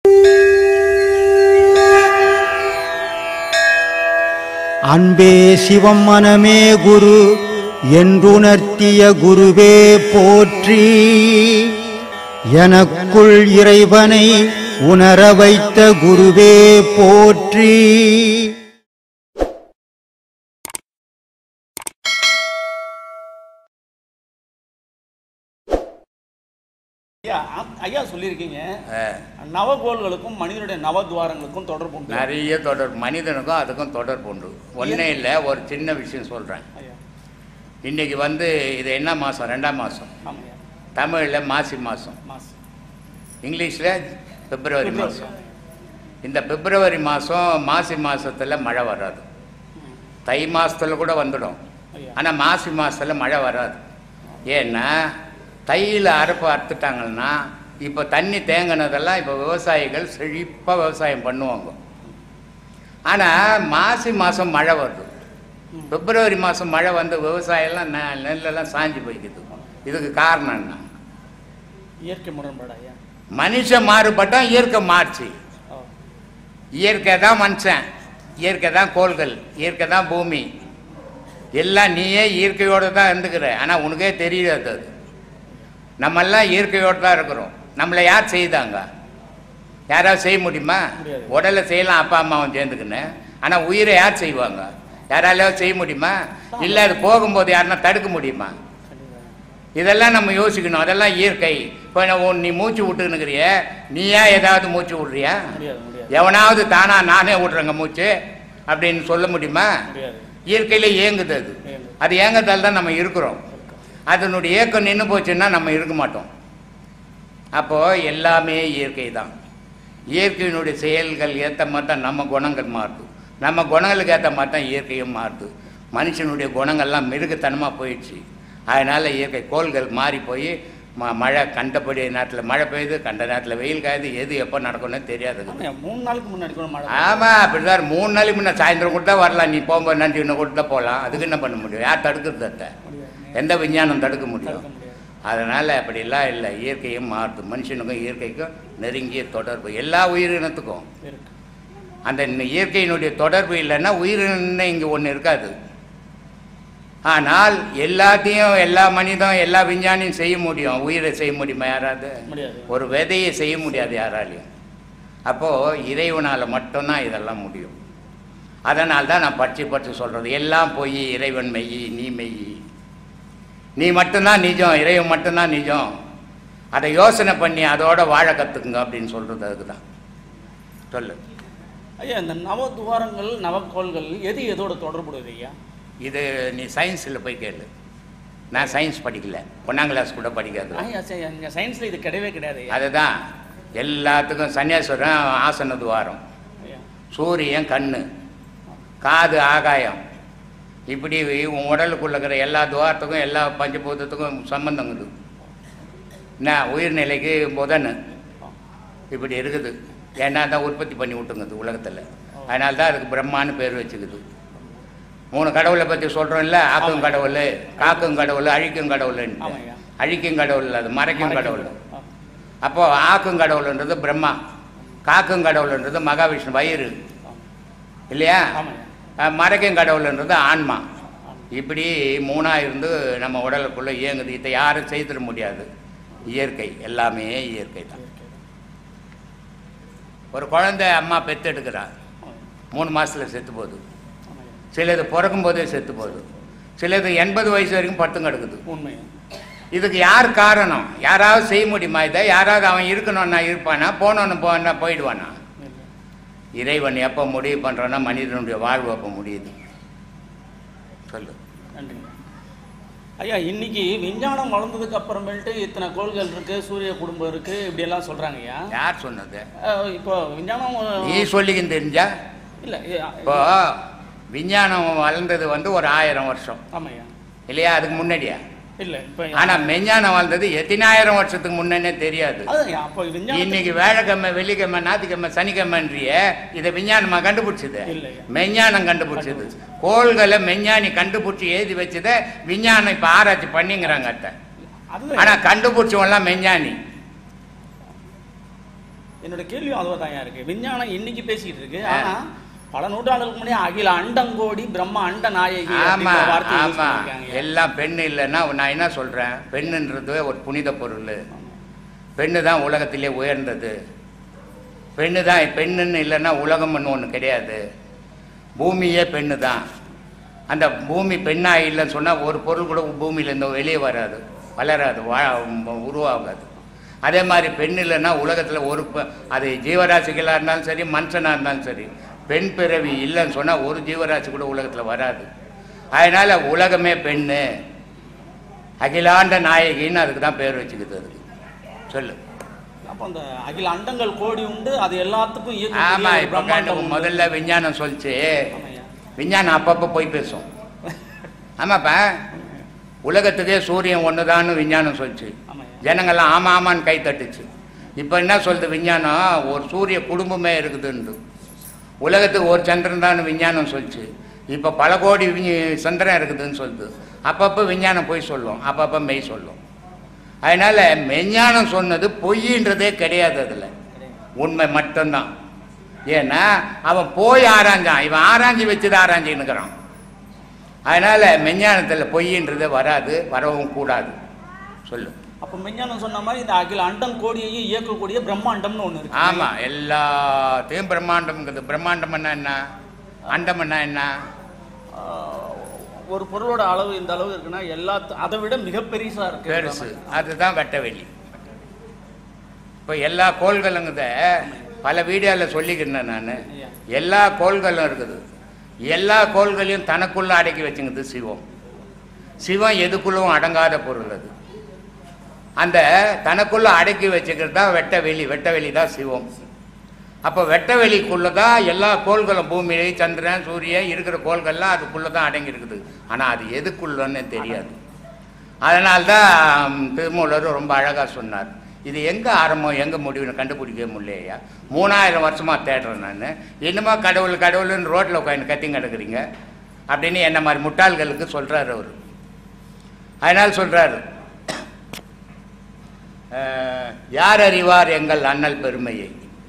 அன்பே சிவம் மனமே குரு என்றுணர்த்திய குருவே போற்றி எனக்குள் இறைவனை உணர வைத்த குருவே போற்றி ஐயா ஆ- ஐயா சொல்லியிருக்கீங்க நவகோள்களுக்கும் மனிதனுடைய நவத்வாரங்களுக்கும் தொடர்பு உண்டு நிறைய தொடர்பு மனிதனுக்கும் அதுக்கும் தொடர்பு உண்டு ஒன்றே இல்லை ஒரு சின்ன விஷயம் சொல்கிறேன் ஐயா இன்னைக்கு வந்து இது என்ன மாதம் ரெண்டாம் மாதம் ஆமாய்யா தமிழில் மாசி மாதம் மாசம் இங்கிலீஷில் பிப்ரவரி மாதம் இந்த பிப்ரவரி மாதம் மாசி மாதத்தில் மழை வராது தை மாதத்தில் கூட வந்துடும் ஐயா ஆனால் மாசி மாதத்தில் மழை வராது ஏன்னா தையில் அறுப்பு அறுத்துட்டாங்கன்னா இப்போ தண்ணி தேங்கினதெல்லாம் இப்போ விவசாயிகள் செழிப்பாக விவசாயம் பண்ணுவாங்க ஆனால் மாசி மாதம் மழை வருது பிப்ரவரி மாதம் மழை வந்து விவசாயம்லாம் நெ- நெல்லெல்லாம் சாஞ்சு போய்க்குது இதுக்கு காரணம் என்ன இயற்கை முரண்பாடு ஐயா மனுஷன் மாறுபட்டா இயற்கை மாறுச்சு ஓ இயற்கை தான் மனுஷன் இயற்கை தான் கோள்கள் இயற்கை தான் பூமி எல்லாம் நீயே இயற்கையோடு தான் இருந்துக்கிற ஆனால் உனக்கே தெரியாது அது நம்மெல்லாம் இயற்கையோடு தான் இருக்கிறோம் நம்மளை யார் செய்தாங்க யாராவது செய்ய முடியுமா முடியாது. உடலை செய்யலாம் அப்பா அம்மாவும் சேர்ந்துக்கின்னு ஆனால் உயிரை யார் செய்வாங்க யாராலையாவது செய்ய முடியுமா இல்லை அது போகும்போது யாருன்னா தடுக்க முடியுமா கண்டிப்பா இதெல்லாம் நம்ம யோசிக்கணும் அதெல்லாம் இயற்கை இப்போ நான் உன் நீ மூச்சு விட்டுன்னுக்கிறிய நீயா ஏதாவது மூச்சு விட்றியா முடியாது முடியாது எவனாவது தானா நானே விட்றேங்க மூச்சு அப்படின்னு சொல்ல முடியுமா முடியாது இயற்கையில இயங்குது அது இயங்குது. அது இயங்குறதால தான் நம்ம இருக்கிறோம் அதனுடைய இயக்கம் நின்று போச்சுன்னா நம்ம இருக்க மாட்டோம் அப்போ எல்லாமே இயற்கை தான் இயற்கையினுடைய செயல்கள் ஏற்ற மாதிரி தான் நம்ம குணங்கள் மாறுது நம்ம குணங்களுக்கு ஏற்ற மாதிரி தான் இயற்கையும் மாறுது மனுஷனுடைய குணங்கள்லாம் மிருகத்தனமாக போயிடுச்சு அதனால் இயற்கை கோள்கள் மாறி போய் ம மழை கண்டபடி நேரத்தில் மழை பெய்யுது கண்ட நேரத்தில் வெயில் காயுது எது எப்போ நடக்கும்னு தெரியாது ஆமாய்யா மூணு நாளுக்கு முன்னாடி கூட மழை ஆமாம் அப்படிதான் மூணு நாளைக்கு முன்னே சாயந்தரம் கூட தான் வரலாம் நீ போகும்போது நன்றி இன்னும் கூட தான் போகலாம் அதுக்கு என்ன பண்ண முடியும் யார் தடுக்கிறது அத்தை முடியாது எந்த விஞ்ஞானம் தடுக்க முடியும் தடுக்க முடியாது அதனால் அப்படிலாம் இல்லை இயற்கையும் மாறுது மனுஷனுக்கும் இயற்கைக்கும் நெருங்கிய தொடர்பு எல்லா உயிரினத்துக்கும் இருக்கு அந்த ந- இயற்கையினுடைய தொடர்பு இல்லைன்னா உயிரினம் இங்கே ஒன்று இருக்காது ஆனால் எல்லாத்தையும் எல்லா மனிதன் எல்லா விஞ்ஞானியும் செய்ய முடியும் உயிரை செய்ய முடியுமா யாராவது முடியாது ஒரு விதையை செய்ய முடியாது யாராலையும் அப்போது இறைவனால் மட்டும்தான் இதெல்லாம் முடியும் அதனால தான் நான் பற்றி பற்றி சொல்கிறது எல்லாம் போய் இறைவன் மெய் நீ மெய் நீ மட்டும்தான் நிஜம் இறைவன் மட்டும்தான் நிஜம் அதை யோசனை பண்ணி அதோட வாழ கற்றுக்குங்க அப்படின்னு சொல்கிறது அதுக்கு தான் சொல்லு ஐயா இந்த நவத்வாரங்கள் நவக்கோள்கள் எது எதோட தொடர்புடையது ஐயா இது நீ சயின்ஸில் போய் கேளு நான் சயின்ஸ் படிக்கல ஒன்றாம் கிளாஸ் கூட படிக்காது ஐயா சரி இங்க சயின்ஸ்ல இது கிடையவே கிடையாது ஐயா அதுதான் எல்லாத்துக்கும் சன்னியாசுரம் ஆசன துவாரம் ஐயா சூரியன் கண்ணு காது ஆகாயம் இப்படி உன் உடலுக்குள்ள இருக்கிற எல்லா துவாரத்துக்கும் எல்லா பஞ்சபூதத்துக்கும் சம்பந்தம் இருக்குது என்ன உயிர்நிலைக்கு புதன் இப்படி இருக்குது ஏன்னா தான் உற்பத்தி பண்ணி விட்டுங்குது உலகத்தில் அதனால தான் அதுக்கு பிரம்மான்னு பேர் வச்சுக்குது மூணு கடவுளை பற்றி சொல்கிறோம்ல ஆக்கும் ஆமாம். கடவுள் காக்கும் கடவுள் அழிக்கும் கடவுள்ன்ட்டு ஆமாய்யா. அழிக்கும் கடவுள் அது மறைக்கும் கடவுள் ஆ. அப்போ ஆக்கும் கடவுள்ன்றது பிரம்மா காக்கும் கடவுள்ன்றது மகாவிஷ்ணு வயிறு இல்லையா ஆமாய்யா அஹ் மறைக்கும் கடவுள்ன்றது ஆன்மா இப்படி மூணா இருந்து நம்ம உடலுக்குள்ள இயங்குது இதை யாரும் செய்திட முடியாது இயற்கை எல்லாமே இயற்கை தான் ஒரு குழந்தை அம்மா பெத்தெடுக்கிறா மூணு மாசத்துல செத்து போகுது ஆமாய்யா சிலது பிறக்கும் போதே செத்து போகுது சிலது எண்பது வயசு வரைக்கும் படுத்தும் கிடக்குது உண்மையா இதுக்கு யார் காரணம் யாராவது செய்ய முடியுமா இதை யாராவது அவன் இருக்கணும்னா இருப்பானா போனோன்னு போனா போயிடுவானா இல்லை. இறைவன் எப்போ முடிவு பண்ணுறான்னா மனிதனுடைய வாழ்வு அப்போ முடியுது சொல்லு நன்றிங்க ஐயா இன்னைக்கு விஞ்ஞானம் வளர்ந்ததுக்கு அப்புறமேட்டு இத்தனை கோள்கள் இருக்கு சூரிய குடும்பம் இருக்கு இப்படி எல்லாம் சொல்றாங்க ஐயா யார் சொன்னது அஹ் இப்போ விஞ்ஞானம் நீ சொல்லிக்கின்னு தெரிஞ்சா இல்ல இ- இப்போ விஞ்ஞானம் வளர்ந்தது வந்து ஒரு ஆயிரம் வருஷம் ஆமாய்யா இல்லையா அதுக்கு முன்னாடியா இல்ல இப்போ ஆனால் மெஞ்ஞானம் வளர்ந்தது எத்தனாயிரம் வருஷத்துக்கு முன்னே தெரியாது அதுங்க அப்போ விஞ்ஞானம் இன்னைக்கு வேலைக்கிழமை வெள்ளிக்கிழமை ஞாயிற்றுக்கிழமை சனிக்கிழமைன்றிய இதை விஞ்ஞானமா கண்டுபிடிச்சது இல்லையா. மெஞ்ஞானம் கண்டுபிடிச்சது கோள்களை மெஞ்ஞானி கண்டுபிடிச்சி எழுதி வச்சதை விஞ்ஞானம் இப்போ ஆராய்ச்சி பண்ணிங்கிறாங்க அத்தை அதுதான் ஆனால் கண்டுபிடிச்சவன்லாம் மெஞ்ஞானி என்னோட கேள்வி அதுவாக தான் இருக்கு விஞ்ஞானம் இன்னைக்கு பேசிக்கிட்டு இருக்கு ஆனா பல நூற்றாண்டுகளுக்கு முன்னாடி அகில அண்டங்கோடி பிரம்ம அண்ட நாயகி ஆமா அப்படிங்கிற வார்த்தையை use ஆமா பண்ணிருக்காங்க. எல்லாம் பெண் இல்லைன்னா நான் என்ன சொல்றேன் பெண்ணுன்றது ஒரு புனித பொருள் பெண்ணு தான் உலகத்திலே உயர்ந்தது பெண்ணு தான் பெண்ணுன்னு இல்லைன்னா உலகம்னு ஒன்று கிடையாது பூமியே பெண்ணு தான் அந்த பூமி பெண்ணாக இல்லைன்னு சொன்னால் ஒரு பொருள் கூட பூமியிலேருந்து வெளியே வராது வளராது வா உருவாகாது அதே மாதிரி பெண் இல்லைன்னா உலகத்தில் ஒரு ப- அது ஜீவராசிகளாக இருந்தாலும் சரி மனுஷனாக இருந்தாலும் சரி பெண் பிறவி இல்லைன்னு சொன்னால் ஒரு ஜீவராசி கூட உலகத்தில் வராது அதனால் உலகமே பெண்ணு அகிலாண்ட நாயகின்னு அதுக்கு தான் பேர் வச்சுக்குது அதுக்கு சொல்லு அப்போ அந்த அகில அண்டங்கள் கோடி உண்டு அது எல்லாத்துக்கும் இயக்கக்கூடிய ஆமா ஒரு இப்போ பிரம்மாண்டம் கண்டு உண்டு. முதல்ல விஞ்ஞானம் சொல்லிச்சு ஆமாய்யா. விஞ்ஞானம் அப்பப்போ போய் பேசும் ஆமாப்பா உலகத்துக்கே சூரியன் ஒன்று விஞ்ஞானம் சொல்லிச்சு ஆமாய்யா. ஜனங்கள்லாம் ஆமா ஆமான்னு கை தட்டுச்சு இப்போ என்ன சொல்லுது விஞ்ஞானம் ஒரு சூரிய குடும்பமே இருக்குதுன்னு உலகத்துக்கு ஒரு சந்திரன் தான் விஞ்ஞானம் சொல்லிச்சு இப்போ பல கோடி விஞ்ஞ- சந்திரன் இருக்குதுன்னு சொல்லுது அப்பப்போ விஞ்ஞானம் பொய் சொல்லும் அப்பப்போ மெய் சொல்லும் அதனால மெஞ்ஞானம் சொன்னது பொய்ன்றதே கிடையாது அதில் உண்மை மட்டும்தான் ஏன்னா அவன் போய் ஆராய்ஞ்சான் இவன் ஆராய்ஞ்சி வச்சுதான் ஆராய்ஞ்சின்னுக்கிறான் அதனால மெஞ்ஞானத்தில் பொய்ன்றதே வராது வரவும் கூடாது சொல்லு அப்போ விஞ்ஞானம் சொன்ன மாதிரி இந்த அகில அண்டம் கோடியையும் இயக்கக்கூடிய பிரம்மாண்டம்னு ஒண்ணு இருக்கு ஆமா எல்லாத்தையும் பிரம்மாண்டம்ங்கிறது பிரம்மாண்டம்னா என்ன அண்டம்னா என்ன ஆஹ், ஒரு பொருளோட அளவு இந்த அளவு இருக்குன்னா எல்லா அதை விட மிக பெருசா இருக்கு பெருசு அதுதான் வெட்டவெளி இப்போ எல்லா கோள்களுங்குத பல வீடியோவில் சொல்லிக்கிறேன் நான் ஐயா. எல்லா கோள்களும் இருக்குது எல்லா கோள்களையும் தனக்குள்ள அடக்கி வச்சுங்குது சிவம் சிவம் எதுக்குள்ளும் அடங்காத பொருள் அது அந்த தனக்குள்ள அடக்கி வச்சுக்கிறது தான் வெட்ட வெளி வெட்ட வெளி தான் சிவம் அப்போ வெட்ட வெளிக்குள்ளே தான் எல்லா கோள்களும் பூமி சந்திரன் சூரியன் இருக்கிற கோள்கள்லாம் அதுக்குள்ளே தான் அடங்கி இருக்குது ஆனால் அது எதுக்குள்ளன்னு தெரியாது அதனால்தான் திருமூலர் ரொம்ப அழகாக சொன்னார் இது எங்கே ஆரம்பம் எங்கே முடிவுன்னு கண்டுபிடிக்கவே முடியலையா மூணாயிரம் வருஷமாக தேடுறேன் நான் என்னமோ கடவுள் கடவுள்னு ரோட்டில் உட்காந்து கத்திங்க கிடக்குறீங்க அப்படின்னு என்ன மாதிரி முட்டாள்களுக்கு சொல்கிறாரு அவர் அதனால் சொல்கிறாரு யார் அறிவார் எங்கள் அண்ணல் பெருமையை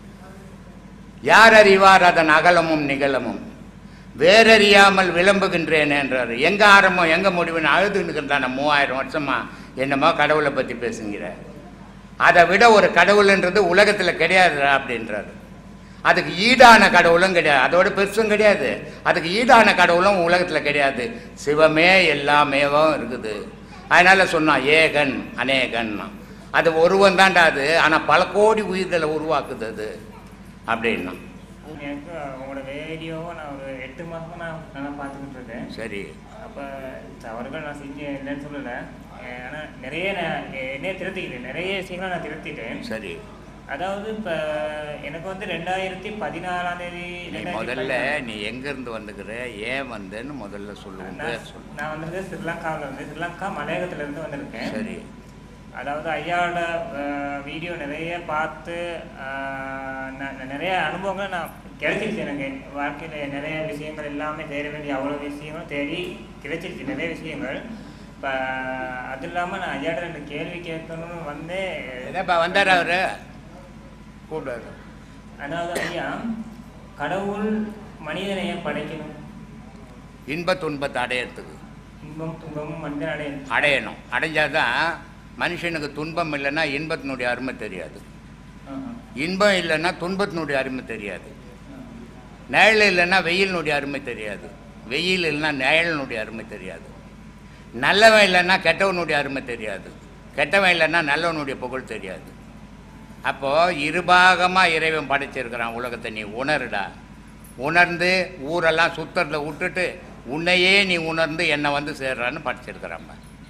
யார் அறிவார் அதன் அகலமும் நிகழமும் வேறறியாமல் விளம்புகின்றேன் என்றார் எங்க ஆரம்பம் எங்க முடிவுன்னு அழுதுன்னு மூவாயிரம் வருஷமா என்னமோ கடவுளை பத்தி பேசுங்கிற அதை விட ஒரு கடவுள்ன்றது உலகத்துல கிடையாது அப்படின்றாரு அதுக்கு ஈடான கடவுளும் கிடையாது அதோட பெருசும் கிடையாது அதுக்கு ஈடான கடவுளும் உலகத்துல கிடையாது சிவமே எல்லாமேவும் இருக்குது அதனால சொன்னான் ஏகன் அநேகன்னா அது ஒருவன் தான்டா அது ஆனா பல கோடி உயிர்களை உருவாக்குது அது அப்படின்னா எனக்கு உங்களோட வீடியோவை நான் ஒரு எட்டு மாதமாக நான் நல்லா பார்த்துக்கிட்டு இருக்கேன் சரி அப்போ தவறுகள் நான் செஞ்சேன் இல்லைன்னு சொல்லலை ஆனால் நிறைய நான் என்னைய திருத்திக்கிட்டேன் நிறைய விஷயங்களை நான் திருத்திட்டேன் சரி அதாவது இப்போ எனக்கு வந்து ரெண்டாயிரத்தி பதினாலாம் தேதி நீ ரெண்டாயிரத்தி முதல்ல பதினாறு- நீ எங்க இருந்து வந்துக்கிற ஏன் வந்தேன்னு முதல்ல சொல்லு உன் பேர் நான் சொல்லு நான் வந்து ஸ்ரீலங்காவில் இருந்து ஸ்ரீலங்கா மலையகத்துல இருந்து வந்திருக்கேன் சரி அதாவது ஐயாவோட அஹ், வீடியோ நிறைய பார்த்து அஹ், நான் நான் நிறைய அனுபவங்களை நான் கிடைச்சிருச்சு எனக்கு வாழ்க்கையில் நிறைய விஷயங்கள் எல்லாமே தேட வேண்டிய அவ்வளோ விஷயங்களும் தேடி கிடைச்சிருச்சு நிறைய விஷயங்கள் இப்போ அது இல்லாமல் நான் ஐயாட்ட ரெண்டு கேள்வி கேட்கணும்னு வந்து என்னப்பா வந்தார் அவரு கூப்பிடாரு அதாவது ஐயா கடவுள் மனிதனை ஏன் படைக்கணும் இன்ப துன்பத்தை அடையறதுக்கு இன்பம் துன்பமும் மனிதன் அடையணும் அடையணும் அடைஞ்சாதான் மனுஷனுக்கு துன்பம் இல்லைன்னா இன்பத்தினுடைய அருமை தெரியாது ஆஹா. இன்பம் இல்லைன்னா துன்பத்தினுடைய அருமை தெரியாது நிழல் இல்லைன்னா வெயிலினுடைய அருமை தெரியாது வெயில் இல்லைன்னா நிழலினுடைய அருமை தெரியாது நல்லவன் இல்லைன்னா கெட்டவனுடைய அருமை தெரியாது கெட்டவன் இல்லைன்னா நல்லவனுடைய புகழ் தெரியாது அப்போது இருபாகமாக இறைவன் படைச்சிருக்கிறான் உலகத்தை நீ உணருடா உணர்ந்து ஊரெல்லாம் சுத்தறத விட்டுட்டு உன்னையே நீ உணர்ந்து என்னை வந்து சேர்றான்னு படைச்சிருக்கிறான்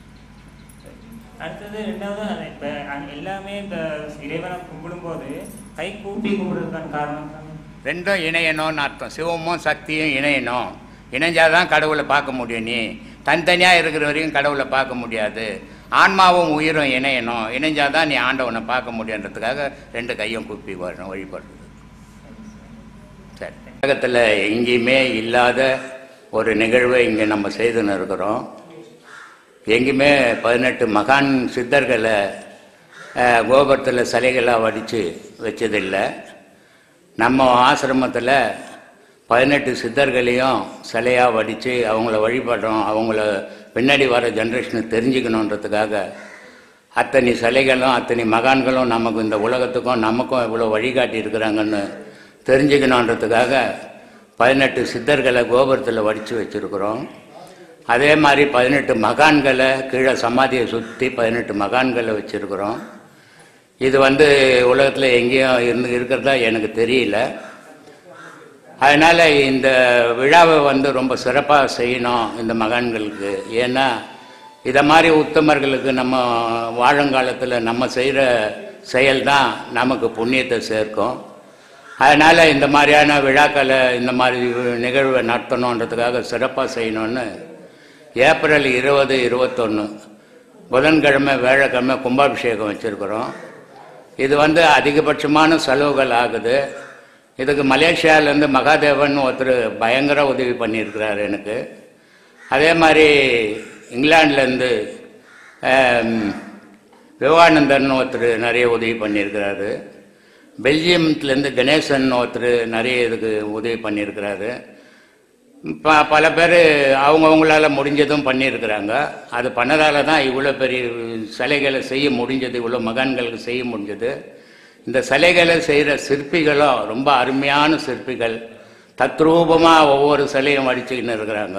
அடுத்தது ரெண்டாவது அது இப்ப அங்க எல்லாமே இந்த இறைவனை கும்பிடும்போது கை கூப்பி கும்பிடுறதுக்கான காரணம் தான் ரெண்டும் இணையணும்னு அர்த்தம் சிவமும் சக்தியும் இணையணும் இணைஞ்சாதான் கடவுளை பார்க்க முடியும் நீ தனித்தனியாக இருக்கிற வரைக்கும் கடவுளை பார்க்க முடியாது ஆன்மாவும் உயிரும் இணையணும் இணைஞ்சாதான் நீ ஆண்டவனை பார்க்க முடியுன்றதுக்காக ரெண்டு கையும் குப்பி வரணும் வழிபடுறது சரி உலகத்தில் எங்கேயுமே இல்லாத ஒரு நிகழ்வை இங்கே நம்ம செய்துன்னு இருக்கிறோம் எங்கேயுமே பதினெட்டு மகான் சித்தர்களை கோபுரத்தில் சிலைகளாக வடித்து வச்சதில்லை நம்ம ஆசிரமத்தில் பதினெட்டு சித்தர்களையும் சிலையாக வடித்து அவங்கள வழிபடுறோம் அவங்கள பின்னாடி வர ஜென்ரேஷனுக்கு தெரிஞ்சுக்கணுன்றதுக்காக அத்தனை சிலைகளும் அத்தனை மகான்களும் நமக்கு இந்த உலகத்துக்கும் நமக்கும் இவ்வளோ வழிகாட்டி இருக்கிறாங்கன்னு தெரிஞ்சுக்கணுன்றதுக்காக பதினெட்டு சித்தர்களை கோபுரத்தில் வடித்து வச்சுருக்குறோம் அதே மாதிரி பதினெட்டு மகான்களை கீழே சமாதியை சுற்றி பதினெட்டு மகான்களை வச்சுருக்குறோம் இது வந்து உலகத்தில் எங்கேயும் இருந்து இருக்கிறதா எனக்கு தெரியல அதனால் இந்த விழாவை வந்து ரொம்ப சிறப்பாக செய்யணும் இந்த மகான்களுக்கு ஏன்னா இதை மாதிரி உத்தமர்களுக்கு நம்ம வாழுங்காலத்தில் நம்ம செய்கிற செயல் தான் நமக்கு புண்ணியத்தை சேர்க்கும் அதனால் இந்த மாதிரியான விழாக்களை இந்த மாதிரி நிகழ்வை நடத்தணுன்றதுக்காக சிறப்பாக செய்யணும்னு ஏப்ரல் இருபது இருபத்தொன்று புதன்கிழமை வேழக்கிழமை கும்பாபிஷேகம் வச்சுருக்குறோம் இது வந்து அதிகபட்சமான செலவுகள் ஆகுது இதுக்கு மலேசியாவிலேருந்து மகாதேவன் ஒருத்தர் பயங்கர உதவி பண்ணியிருக்கிறார் எனக்கு அதே மாதிரி இங்கிலாந்துலேருந்து விவேகானந்தன் ஒருத்தர் நிறைய உதவி பண்ணியிருக்கிறாரு பெல்ஜியம்லேருந்து கணேசன் ஒருத்தர் நிறைய இதுக்கு உதவி பண்ணியிருக்கிறாரு ப பல பேர் அவங்கவுங்களால முடிஞ்சதும் பண்ணியிருக்கிறாங்க அது பண்ணதால தான் இவ்வளோ பெரிய சிலைகளை செய்ய முடிஞ்சது இவ்வளோ மகான்களுக்கு செய்ய முடிஞ்சது இந்த சிலைகளை செய்கிற சிற்பிகளும் ரொம்ப அருமையான சிற்பிகள் தத்ரூபமாக ஒவ்வொரு சிலையும் வடிச்சுக்கின்னு இருக்கிறாங்க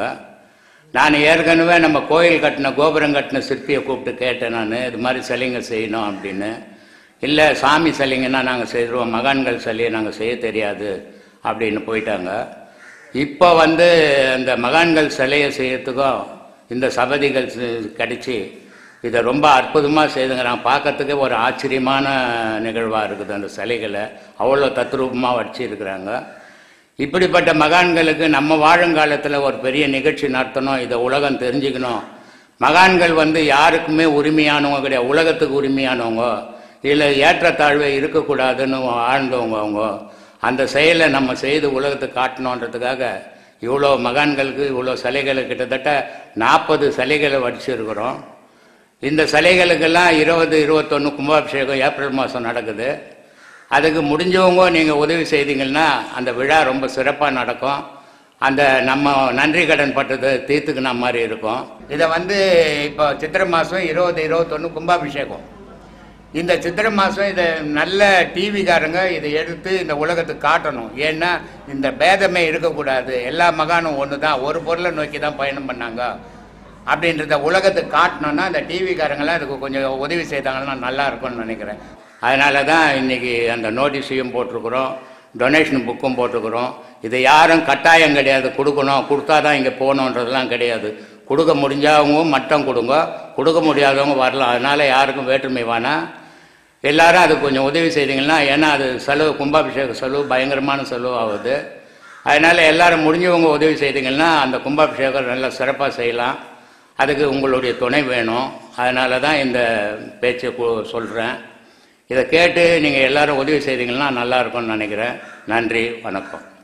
நான் ஏற்கனவே நம்ம கோயில் கட்டின கோபுரம் கட்டின சிற்பியை கூப்பிட்டு கேட்டேன் நான் இது மாதிரி சிலைங்க செய்யணும் அப்படின்னு இல்லை சாமி சிலைங்கன்னா நாங்கள் செய்கிறோம் மகான்கள் சிலையை நாங்கள் செய்ய தெரியாது அப்படின்னு போயிட்டாங்க இப்போ வந்து அந்த மகான்கள் சிலையை செய்யறதுக்கும் இந்த சபதிகள் கிடைச்சி இதை ரொம்ப அற்புதமாக செய்துங்கிறான் பார்க்கறதுக்கே ஒரு ஆச்சரியமான நிகழ்வாக இருக்குது அந்த சிலைகளை அவ்வளோ தத்ரூபமாக வச்சிருக்கிறாங்க இப்படிப்பட்ட மகான்களுக்கு நம்ம வாழுங்காலத்தில் ஒரு பெரிய நிகழ்ச்சி நடத்தணும் இதை உலகம் தெரிஞ்சுக்கணும் மகான்கள் வந்து யாருக்குமே உரிமையானவங்க கிடையாது உலகத்துக்கு உரிமையானவங்க இதில் ஏற்றத்தாழ்வே இருக்கக்கூடாதுன்னு ஆழ்ந்தவங்க அவங்க அந்த செயலை நம்ம செய்து உலகத்துக்கு காட்டணுன்றதுக்காக இவ்வளோ மகான்களுக்கு இவ்வளோ சிலைகளை கிட்டத்தட்ட நாற்பது சிலைகளை வடிச்சிருக்கிறோம் இந்த சிலைகளுக்கெல்லாம் இருபது இருபத்தொன்று கும்பாபிஷேகம் ஏப்ரல் மாதம் நடக்குது அதுக்கு முடிஞ்சவங்க நீங்கள் உதவி செய்தீங்கன்னா அந்த விழா ரொம்ப சிறப்பாக நடக்கும் அந்த நம்ம நன்றி கடன் பட்டதை தீர்த்துக்கின மாதிரி இருக்கும் இதை வந்து இப்போ சித்திரை மாதம் இருபது இருபத்தொன்று கும்பாபிஷேகம் இந்த சித்திரை மாதம் இதை நல்ல டிவிக்காரங்க இதை எடுத்து இந்த உலகத்துக்கு காட்டணும் ஏன்னா இந்த பேதமே இருக்கக்கூடாது எல்லா மகானும் ஒன்று தான் ஒரு பொருளை நோக்கி தான் பயணம் பண்ணாங்க அப்படின்றத உலகத்துக்கு காட்டணும்னா இந்த டிவிக்காரங்களாம் இதுக்கு கொஞ்சம் உதவி செய்தாங்கன்னா நல்லா இருக்கும்னு நினைக்கிறேன் அதனால தான் இன்றைக்கி அந்த நோட்டீஸையும் போட்டிருக்கிறோம் டொனேஷன் புக்கும் போட்டிருக்கிறோம் இதை யாரும் கட்டாயம் கிடையாது கொடுக்கணும் கொடுத்தா தான் இங்கே போகணுன்றதெல்லாம் கிடையாது கொடுக்க முடிஞ்சவங்க மட்டம் கொடுங்க கொடுக்க முடியாதவங்க வரலாம் அதனால் யாருக்கும் வேற்றுமை வேணாம் எல்லாரும் அதுக்கு கொஞ்சம் உதவி செய்தீங்கன்னா ஏன்னா அது செலவு கும்பாபிஷேக செலவு பயங்கரமான செலவு ஆகுது அதனால் எல்லாரும் முடிஞ்சவங்க உதவி செய்தீங்கன்னா அந்த கும்பாபிஷேகம் நல்லா சிறப்பாக செய்யலாம் அதுக்கு உங்களுடைய துணை வேணும் அதனால தான் இந்த பேச்சை சொல்கிறேன் இதை கேட்டு நீங்கள் எல்லாரும் உதவி செய்தீங்கன்னா நல்லா இருக்கும்னு நினைக்கிறேன் நன்றி வணக்கம்